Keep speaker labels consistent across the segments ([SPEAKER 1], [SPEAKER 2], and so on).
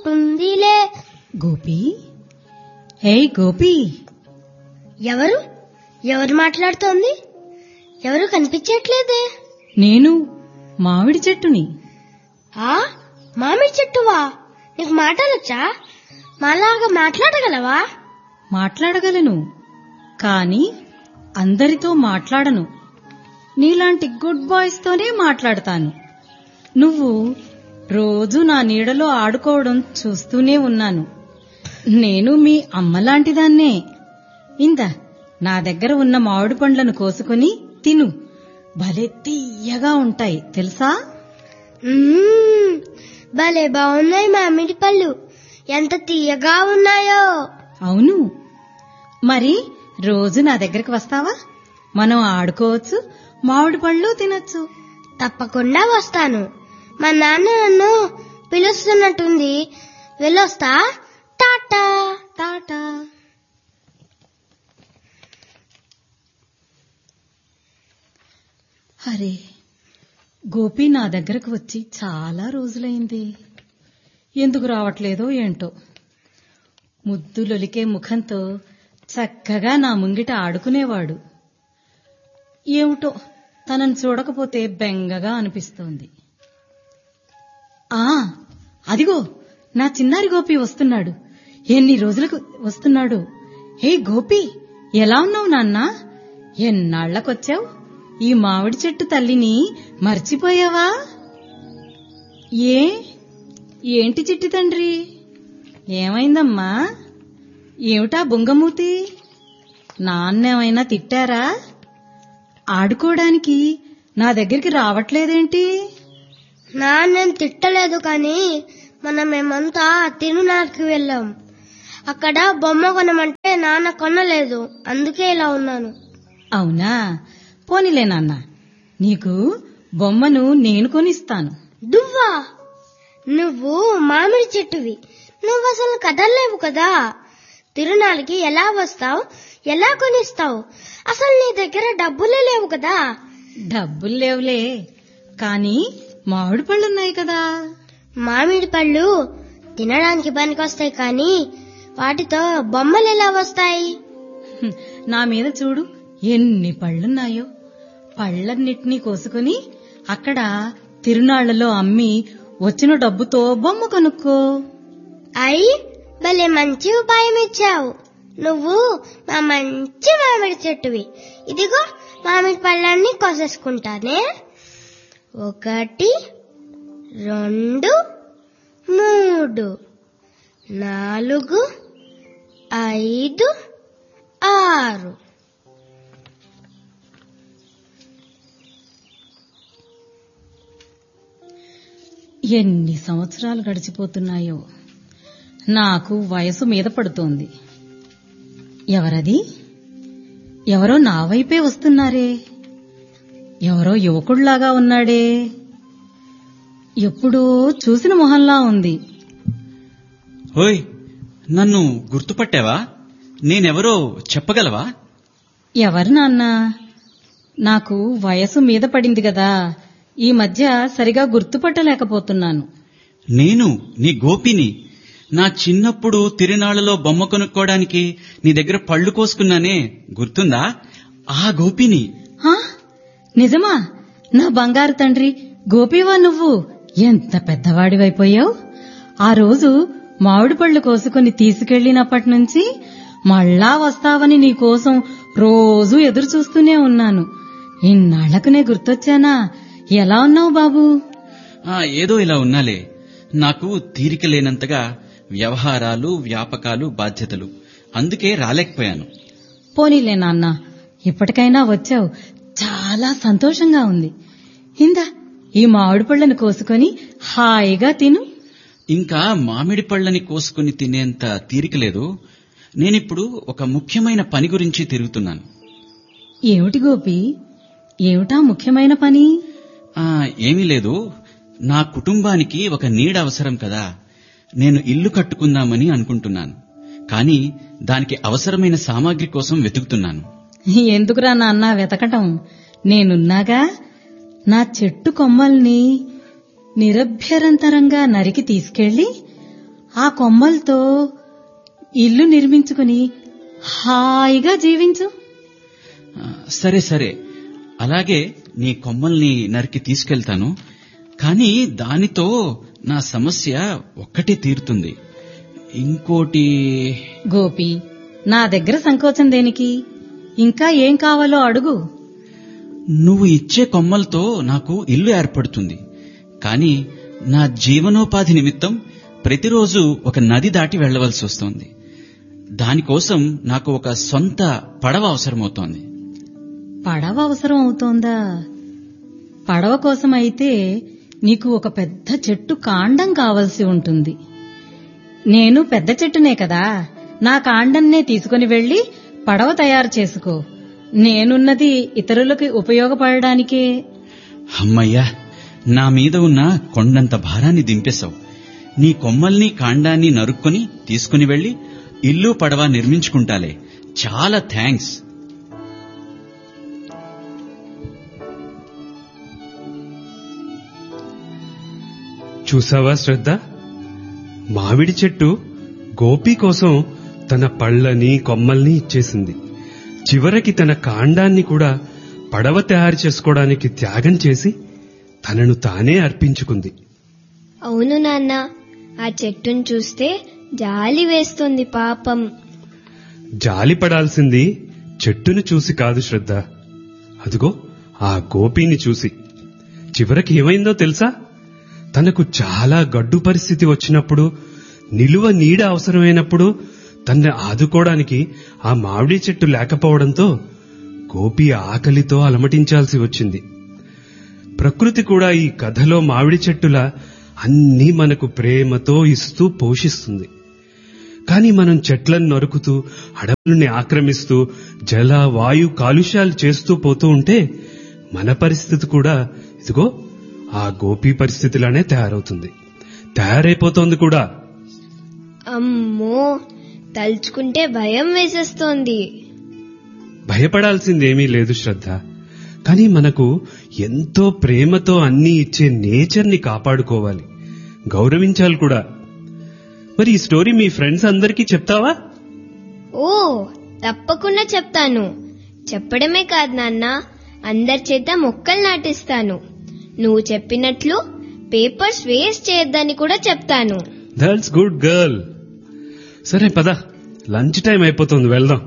[SPEAKER 1] ఉన్నట్టుందిలే
[SPEAKER 2] గోపి ఏయ్ గోపి
[SPEAKER 1] ఎవరు ఎవరు మాట్లాడుతోంది ఎవరు కనిపించట్లేదే
[SPEAKER 2] నేను మామిడి చెట్టుని
[SPEAKER 1] ఆ మామిడి చెట్టువా నీకు మాటలొచ్చా మాలాగా మాట్లాడగలవా
[SPEAKER 2] మాట్లాడగలను కాని అందరితో మాట్లాడను నీలాంటి గుడ్ బాయ్స్ తోనే మాట్లాడతాను నువ్వు రోజు నా నీడలో ఆడుకోవడం చూస్తూనే ఉన్నాను నేను మీ అమ్మలాంటిదాన్నే ఇందా నా దగ్గర ఉన్న మామిడి పండ్లను కోసుకుని తిను భలే తీయగా ఉంటాయి తెలుసా
[SPEAKER 1] మ్మ్, భలే బాగున్నాయి మామిడి పళ్ళు ఎంత తీయగా ఉన్నాయో
[SPEAKER 2] అవును మరి రోజు నా దగ్గరికి వస్తావా మనం ఆడుకోవచ్చు మామిడి పళ్ళు తినొచ్చు
[SPEAKER 1] తప్పకుండా వస్తాను మా నాన్న నన్ను పిలుస్తున్నట్టుంది వెళ్ళొస్తా టాటా
[SPEAKER 2] టాటా అరే గోపి నా దగ్గరకు వచ్చి చాలా రోజులైంది ఎందుకు రావట్లేదో ఏంటో ముద్దులొలికే ముఖంతో చక్కగా నా ముంగిట ఆడుకునేవాడు ఏమిటో తనను చూడకపోతే బెంగగా అనిపిస్తోంది ఆ అదిగో నా చిన్నారి గోపి వస్తున్నాడు ఎన్ని రోజులకు వస్తున్నాడు హే గోపి ఎలా ఉన్నావు నాన్నా ఎన్నాళ్లకొచ్చావు ఈ మామిడి చెట్టు తల్లిని మర్చిపోయావా ఏ ఏంటి చిట్టి తండ్రి ఏమైందమ్మా ఏమిటా బొంగమూతి నాన్నేమైనా తిట్టారా ఆడుకోవడానికి నా దగ్గరికి రావట్లేదేంటి
[SPEAKER 1] నాన్నేం తిట్టలేదు కానీ మనం మేమంతా తిరునాళ్ళకి వెళ్ళాం అక్కడ బొమ్మ కొనమంటే నాన్న కొనలేదు అందుకే ఇలా ఉన్నాను
[SPEAKER 2] అవునా పోనీలే నాన్న నీకు బొమ్మను నేను కొనిస్తాను
[SPEAKER 1] దువ్వా నువ్వు మామిడి చెట్టువి నువ్వు అసలు కదలలేవు కదా తిరునాళ్ళకి ఎలా వస్తావు ఎలా కొనిస్తావు అసలు నీ దగ్గర డబ్బులే లేవు కదా
[SPEAKER 2] డబ్బులు లేవులే కాని మామిడి పళ్ళున్నాయి కదా
[SPEAKER 1] మామిడి పళ్ళు తినడానికి పనికొస్తాయి కానీ వాటితో బొమ్మలు ఎలా వస్తాయి
[SPEAKER 2] హ్మ్, నా మీద చూడు ఎన్ని పళ్ళున్నాయో పళ్ళన్నిటినీ కోసుకుని అక్కడ తిరునాళ్లలో అమ్మి వచ్చిన డబ్బుతో బొమ్మ కొనుక్కో
[SPEAKER 1] అయి భలే మంచి ఉపాయం ఇచ్చావు నువ్వు మా మంచి మామిడి చెట్టువి ఇదిగో మామిడి పళ్ళన్నీ కోసేసుకుంటానే ఒకటి రెండు మూడు నాలుగు ఐదు ఆరు
[SPEAKER 2] ఎన్ని సంవత్సరాలు గడిచిపోతున్నాయో నాకు వయసు మీద పడుతోంది ఎవరది ఎవరో నా వైపే వస్తున్నారే ఎవరో యువకుళ్లాగా ఉన్నాడే ఎప్పుడో చూసిన మొహంలా ఉంది
[SPEAKER 3] ఓయ్ నన్ను గుర్తుపట్టావా నేనెవరో చెప్పగలవా
[SPEAKER 2] ఎవరు నాన్న నాకు వయసు మీద పడింది కదా ఈ మధ్య సరిగా గుర్తుపట్టలేకపోతున్నాను
[SPEAKER 3] నేను నీ గోపిని నా చిన్నప్పుడు తిరునాళ్లలో బొమ్మ కొనుక్కోవడానికి నీ దగ్గర పళ్ళు కోసుకున్నానే గుర్తుందా ఆ గోపిని
[SPEAKER 2] హా? నిజమా నా బంగారు తండ్రి గోపీవా నువ్వు ఎంత పెద్దవాడివైపోయావు ఆ రోజు మామిడి పళ్ళు కోసుకుని తీసుకెళ్లినప్పటి నుంచి మళ్ళా వస్తావని నీ కోసం రోజూ ఎదురు చూస్తూనే ఉన్నాను ఇన్నాళ్లకు నే గుర్తొచ్చానా ఎలా ఉన్నావు బాబు
[SPEAKER 3] ఆ ఏదో ఇలా ఉన్నాలే నాకు తీరిక లేనంతగా వ్యవహారాలు వ్యాపకాలు బాధ్యతలు అందుకే రాలేకపోయాను
[SPEAKER 2] పోనీలే నాన్న ఇప్పటికైనా వచ్చావు చాలా సంతోషంగా ఉంది ఇందా ఈ మామిడి పళ్ళను కోసుకొని హాయిగా తిను
[SPEAKER 3] ఇంకా మామిడి పళ్ళని కోసుకుని తినేంత తీరిక లేదు నేనిప్పుడు ఒక ముఖ్యమైన పని గురించి తిరుగుతున్నాను
[SPEAKER 2] ఏమిటి గోపి ఏమిటా ముఖ్యమైన పని
[SPEAKER 3] ఆ ఏమీ లేదు నా కుటుంబానికి ఒక నీడ అవసరం కదా నేను ఇల్లు కట్టుకుందామని అనుకుంటున్నాను కానీ దానికి అవసరమైన సామాగ్రి కోసం వెతుకుతున్నాను
[SPEAKER 2] ఎందుకురా నాన్న వెతకటం నేనున్నాగా నా చెట్టు కొమ్మల్ని నిరభ్యరంతరంగా నరికి తీసుకెళ్లి ఆ కొమ్మలతో ఇల్లు నిర్మించుకుని హాయిగా జీవించు
[SPEAKER 3] ఆ, సరే సరే అలాగే నీ కొమ్మల్ని నరికి తీసుకెళ్తాను కానీ దానితో నా సమస్య ఒక్కటే తీరుతుంది ఇంకోటి
[SPEAKER 2] గోపి నా దగ్గర సంకోచం దేనికి ఇంకా ఏం కావాలో అడుగు
[SPEAKER 3] నువ్వు ఇచ్చే కొమ్మలతో నాకు ఇల్లు ఏర్పడుతుంది కానీ నా జీవనోపాధి నిమిత్తం ప్రతిరోజు ఒక నది దాటి వెళ్లవలసి వస్తోంది దానికోసం నాకు ఒక సొంత పడవ అవసరమవుతోంది
[SPEAKER 2] పడవ అవసరం అవుతోందా పడవ కోసం అయితే నీకు ఒక పెద్ద చెట్టు కాండం కావలసి ఉంటుంది నేను పెద్ద చెట్టునే కదా నా కాండంనే తీసుకుని వెళ్లి పడవ తయారు చేసుకో నేనున్నది ఇతరులకు ఉపయోగపడడానికే
[SPEAKER 3] అమ్మయ్యా నా మీద ఉన్న కొండంత భారాన్ని దింపేశావు నీ కొమ్మల్ని కాండాన్ని నరుక్కొని తీసుకుని వెళ్లి ఇల్లు పడవ నిర్మించుకుంటాలే చాలా థ్యాంక్స్
[SPEAKER 4] చూసావా శ్రద్ధ మామిడి చెట్టు గోపి కోసం తన పళ్ళని కొమ్మల్ని ఇచ్చేసింది చివరికి తన కాండాన్ని కూడా పడవ తయారు చేసుకోవడానికి త్యాగం చేసి తనను తానే అర్పించుకుంది
[SPEAKER 1] అవును నాన్న ఆ చెట్టును చూస్తే జాలి వేస్తుంది పాపం
[SPEAKER 4] జాలి పడాల్సింది చెట్టును చూసి కాదు శ్రద్ధ అదిగో ఆ గోపిని చూసి చివరికి ఏమైందో తెలుసా తనకు చాలా గడ్డు పరిస్థితి వచ్చినప్పుడు నిలువ నీడ అవసరమైనప్పుడు తన్ని ఆదుకోవడానికి ఆ మామిడి చెట్టు లేకపోవడంతో గోపి ఆకలితో అలమటించాల్సి వచ్చింది ప్రకృతి కూడా ఈ కథలో మామిడి చెట్టులా అన్నీ మనకు ప్రేమతో ఇస్తూ పోషిస్తుంది కానీ మనం చెట్లను నరుకుతూ అడవుల్ని ఆక్రమిస్తూ జల వాయు కాలుష్యాలు చేస్తూ పోతూ ఉంటే మన పరిస్థితి కూడా ఇదిగో ఆ గోపి పరిస్థితిలానే తయారవుతుంది తయారైపోతోంది కూడా
[SPEAKER 1] అమ్మో తలుచుకుంటే భయం వేసేస్తోంది
[SPEAKER 4] భయపడాల్సిందేమీ లేదు శ్రద్ధ కానీ మనకు ఎంతో ప్రేమతో అన్నీ ఇచ్చే నేచర్ని కాపాడుకోవాలి గౌరవించాలి కూడా మరి ఈ స్టోరీ మీ ఫ్రెండ్స్ అందరికీ చెప్తావా
[SPEAKER 1] ఓ తప్పకుండా చెప్తాను చెప్పడమే కాదు నాన్న అందరి చేత మొక్కలు నాటిస్తాను నువ్వు చెప్పినట్లు పేపర్స్ వేస్ట్ చేయొద్దని కూడా చెప్తాను
[SPEAKER 4] దట్స్ గుడ్ గర్ల్ సరే పద లంచ్ టైం అయిపోతుంది వెళ్దాం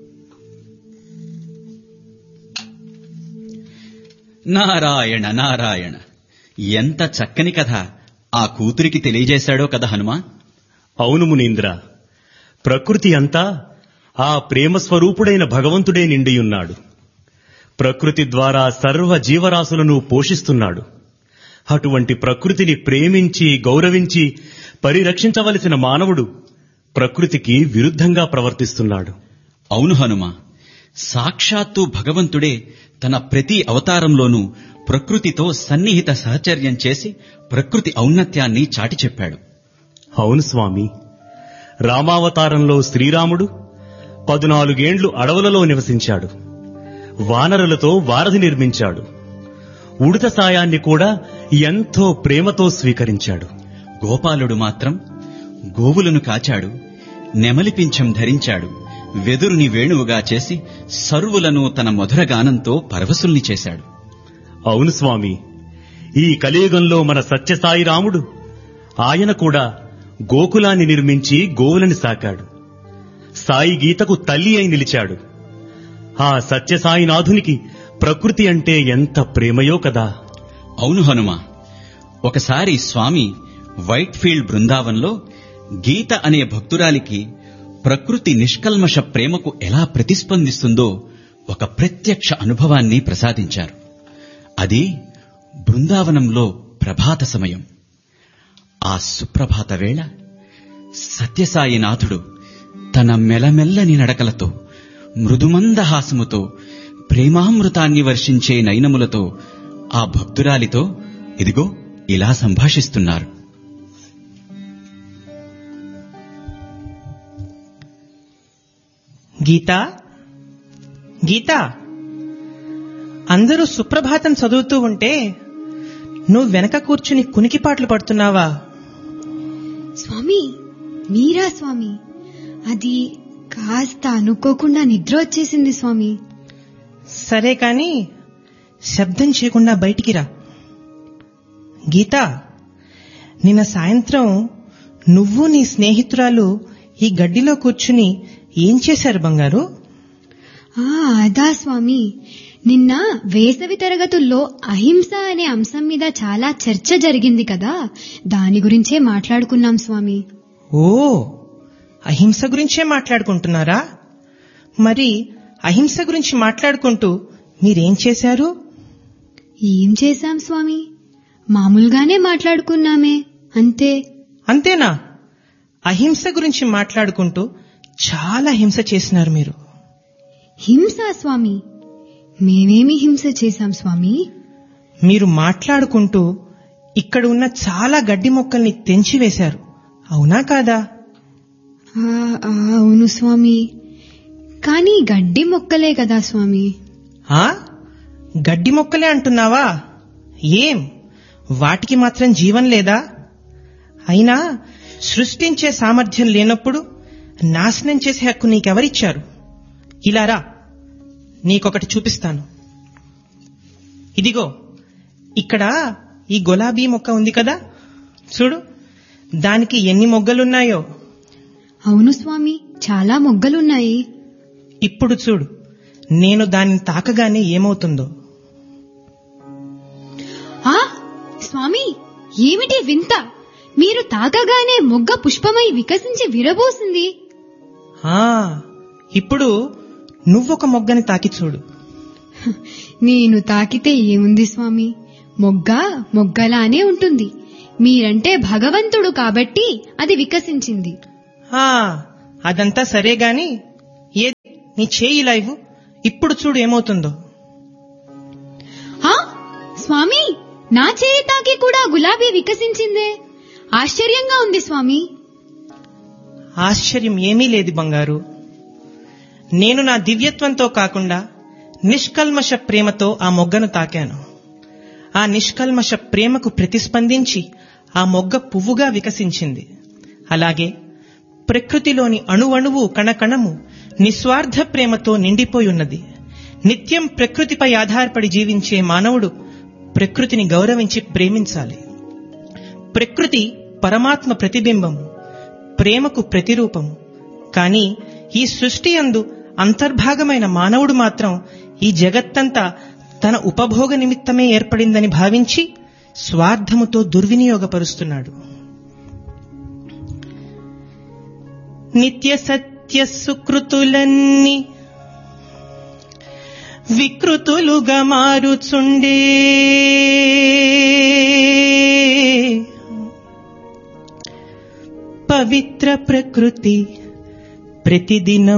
[SPEAKER 3] నారాయణ నారాయణ ఎంత చక్కని కథ ఆ కూతురికి తెలియజేశాడో కదా హనుమా
[SPEAKER 5] అవును మునీంద్ర ప్రకృతి అంతా ఆ ప్రేమ స్వరూపుడైన భగవంతుడే నిండియున్నాడు ప్రకృతి ద్వారా సర్వ జీవరాశులను పోషిస్తున్నాడు అటువంటి ప్రకృతిని ప్రేమించి గౌరవించి పరిరక్షించవలసిన మానవుడు ప్రకృతికి విరుద్ధంగా ప్రవర్తిస్తున్నాడు
[SPEAKER 3] అవును హనుమ సాక్షాత్తు భగవంతుడే తన ప్రతి అవతారంలోనూ ప్రకృతితో సన్నిహిత సహచర్యం చేసి ప్రకృతి ఔన్నత్యాన్ని చాటి చెప్పాడు
[SPEAKER 5] అవును స్వామి రామావతారంలో శ్రీరాముడు పదునాలుగేండ్లు అడవులలో నివసించాడు వానరులతో వారధి నిర్మించాడు ఉడత సాయాన్ని కూడా ఎంతో ప్రేమతో స్వీకరించాడు
[SPEAKER 3] గోపాలుడు మాత్రం గోవులను కాచాడు నెమలి పింఛం ధరించాడు వెదురుని వేణువుగా చేసి సర్వులను తన మధుర గానంతో పరవశుల్ని చేశాడు
[SPEAKER 5] అవును స్వామి ఈ కలియుగంలో మన సత్యసాయి రాముడు ఆయన కూడా గోకులాన్ని నిర్మించి గోవులని సాకాడు సాయి గీతకు తల్లి అయి నిలిచాడు ఆ సత్యసాయినాథునికి ప్రకృతి అంటే ఎంత ప్రేమయో కదా
[SPEAKER 3] అవును హనుమ ఒకసారి స్వామి వైట్ ఫీల్డ్ బృందావన్లో గీత అనే భక్తురాలికి ప్రకృతి నిష్కల్మష ప్రేమకు ఎలా ప్రతిస్పందిస్తుందో ఒక ప్రత్యక్ష అనుభవాన్ని ప్రసాదించారు అది బృందావనంలో ప్రభాత సమయం ఆ సుప్రభాత వేళ సత్యసాయినాథుడు తన మెలమెల్లని నడకలతో మృదుమందహాసముతో ప్రేమామృతాన్ని వర్షించే నయనములతో ఆ భక్తురాలితో ఇదిగో ఇలా సంభాషిస్తున్నారు
[SPEAKER 6] గీతా గీతా అందరూ సుప్రభాతం చదువుతూ ఉంటే నువ్వు వెనక కూర్చుని కునికిపాట్లు పడుతున్నావా
[SPEAKER 1] స్వామి
[SPEAKER 7] మీరా స్వామి అది కాస్త అనుకోకుండా నిద్ర వచ్చేసింది స్వామి
[SPEAKER 6] సరే కాని శబ్దం చేయకుండా బయటికి రా గీత నిన్న సాయంత్రం నువ్వు నీ స్నేహితురాలు ఈ గడ్డిలో కూర్చుని ఏం చేశారు బంగారు
[SPEAKER 7] ఆ అదా స్వామి నిన్న వేసవి తరగతుల్లో అహింస అనే అంశం మీద చాలా చర్చ జరిగింది కదా దాని గురించే మాట్లాడుకున్నాం స్వామి
[SPEAKER 6] ఓ అహింస గురించే మాట్లాడుకుంటున్నారా మరి అహింస గురించి మాట్లాడుకుంటూ మీరేం చేశారు
[SPEAKER 7] ఏం చేశాం స్వామి మామూలుగానే మాట్లాడుకున్నామే అంతే
[SPEAKER 6] అంతేనా అహింస గురించి మాట్లాడుకుంటూ చాలా హింస చేసినారు మీరు
[SPEAKER 7] హింస స్వామి మేమేమి హింస చేశాం స్వామి
[SPEAKER 6] మీరు మాట్లాడుకుంటూ ఇక్కడ ఉన్న చాలా గడ్డి మొక్కల్ని తెంచివేశారు అవునా కాదా
[SPEAKER 7] ఆ, ఆ, అవును స్వామి కానీ గడ్డి మొక్కలే కదా స్వామి
[SPEAKER 6] ఆ గడ్డి మొక్కలే అంటున్నావా ఏం వాటికి మాత్రం జీవం లేదా అయినా సృష్టించే సామర్థ్యం లేనప్పుడు నాశనం చేసే హక్కు నీకెవరిచ్చారు ఇలా రా నీకొకటి చూపిస్తాను ఇదిగో ఇక్కడ ఈ గులాబీ మొక్క ఉంది కదా చూడు దానికి ఎన్ని మొగ్గలున్నాయో
[SPEAKER 7] అవును స్వామి చాలా మొగ్గలున్నాయి
[SPEAKER 6] ఇప్పుడు చూడు నేను దాన్ని తాకగానే ఏమవుతుందో
[SPEAKER 7] ఆ స్వామి ఏమిటి వింత మీరు తాకగానే మొగ్గ పుష్పమై వికసించి విరబోసింది
[SPEAKER 6] ఆ ఇప్పుడు నువ్వొక మొగ్గని తాకి చూడు
[SPEAKER 7] నేను తాకితే ఏముంది స్వామి మొగ్గ మొగ్గలానే ఉంటుంది మీరంటే భగవంతుడు కాబట్టి అది వికసించింది
[SPEAKER 6] ఆ అదంతా సరే గాని ఏ నీ చేయి లైవ్ ఇప్పుడు చూడు ఏమవుతుందో
[SPEAKER 7] ఆ స్వామి నా చేయి తాకి కూడా గులాబీ వికసించిందే ఆశ్చర్యంగా ఉంది స్వామి
[SPEAKER 6] ఆశ్చర్యం ఏమీ లేదు బంగారు నేను నా దివ్యత్వంతో కాకుండా నిష్కల్మష ప్రేమతో ఆ మొగ్గను తాకాను ఆ నిష్కల్మష ప్రేమకు ప్రతిస్పందించి ఆ మొగ్గ పువ్వుగా వికసించింది అలాగే ప్రకృతిలోని అణువణువు కణకణము నిస్వార్థ ప్రేమతో నిండిపోయి ఉన్నది నిత్యం ప్రకృతిపై ఆధారపడి జీవించే మానవుడు ప్రకృతిని గౌరవించి ప్రేమించాలి ప్రకృతి పరమాత్మ ప్రతిబింబము ప్రేమకు ప్రతిరూపము కానీ ఈ సృష్టి అందు అంతర్భాగమైన మానవుడు మాత్రం ఈ జగత్తంతా తన ఉపభోగ నిమిత్తమే ఏర్పడిందని భావించి స్వార్థముతో దుర్వినియోగపరుస్తున్నాడు నిత్య సత్య సుకృతులన్నీ వికృతులుగా మారుచుండే పవిత్ర ప్రకృతి ప్రతిదినం